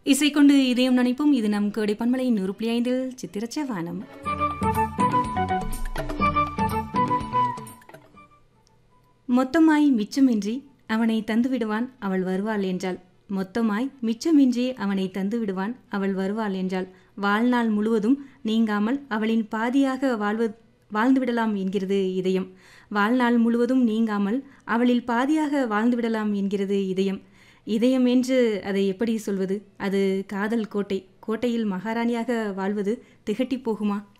இசை கொண்டு இதயம் நினைப்போம் இது நம் கோடை பன்மலை நூறு புள்ளி ஐந்தில் சித்திரச்ச வானம் மொத்தமாய் மிச்சமின்றி அவனை தந்துவிடுவான் அவள் வருவாள் என்றாள் மொத்தமாய் மிச்சமின்றி அவனை தந்து விடுவான் அவள் வருவாள் என்றாள் வாழ்நாள் முழுவதும் நீங்காமல் அவளின் பாதியாக வாழ்வ வாழ்ந்துவிடலாம் என்கிறது இதயம் வாழ்நாள் முழுவதும் நீங்காமல் அவளில் பாதியாக வாழ்ந்துவிடலாம் என்கிறது இதயம் இதயம் என்று அதை எப்படி சொல்வது அது காதல் கோட்டை கோட்டையில் மகாராணியாக வாழ்வது திகட்டி போகுமா